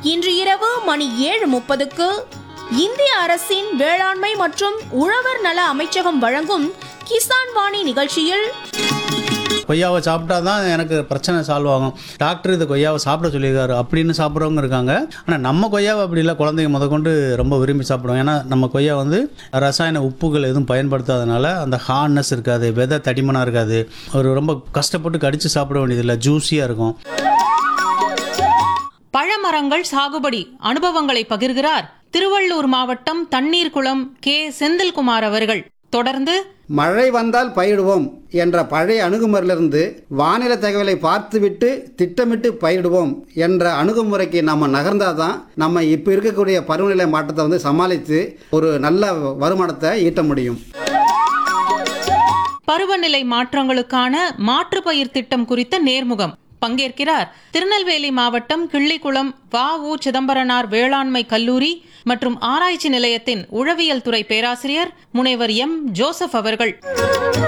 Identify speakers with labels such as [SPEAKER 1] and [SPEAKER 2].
[SPEAKER 1] இன்று இரவு மணி ஏழு முப்பதுக்கு இந்திய அரசின் வேளாண்மை மற்றும் உழவர் நல அமைச்சகம் வழங்கும் கிசான் வாணி நிகழ்ச்சியில்
[SPEAKER 2] கொய்யாவை சாப்பிட்டா தான் எனக்கு பிரச்சனை சால்வ் ஆகும் டாக்டர் இது கொய்யாவை சாப்பிட சொல்லியிருக்காரு அப்படின்னு சாப்பிட்றவங்க இருக்காங்க ஆனால் நம்ம கொய்யாவை அப்படி இல்லை குழந்தைங்க முதற்கொண்டு ரொம்ப விரும்பி சாப்பிடுவோம் ஏன்னா நம்ம கொய்யா வந்து ரசாயன உப்புகள் எதுவும் பயன்படுத்தாதனால அந்த ஹார்ட்னஸ் இருக்காது விதை தடிமனாக இருக்காது ஒரு ரொம்ப கஷ்டப்பட்டு கடித்து சாப்பிட வேண்டியதில்லை ஜூஸியாக இருக்கும்
[SPEAKER 3] பழமரங்கள் சாகுபடி அனுபவங்களை பகிர்கிறார் திருவள்ளூர் மாவட்டம் தண்ணீர்குளம் கே செந்தில்குமார் அவர்கள் தொடர்ந்து
[SPEAKER 4] மழை வந்தால் பயிரிடுவோம் என்ற பழைய அணுகுமுறையிலிருந்து வானிலை தகவலை பார்த்துவிட்டு திட்டமிட்டு பயிரிடுவோம் என்ற அணுகுமுறைக்கு நம்ம நகர்ந்தால் தான் நம்ம இப்போ இருக்கக்கூடிய பருவநிலை மாற்றத்தை வந்து சமாளித்து ஒரு நல்ல வருமானத்தை ஈட்ட முடியும்
[SPEAKER 3] பருவநிலை மாற்றங்களுக்கான மாற்றுப்பயிர் திட்டம் குறித்த நேர்முகம் பங்கேற்கிறார் திருநெல்வேலி மாவட்டம் கிள்ளிக்குளம் வ உ சிதம்பரனார் வேளாண்மை கல்லூரி மற்றும் ஆராய்ச்சி நிலையத்தின் உழவியல் துறை பேராசிரியர் முனைவர் எம் ஜோசப் அவர்கள்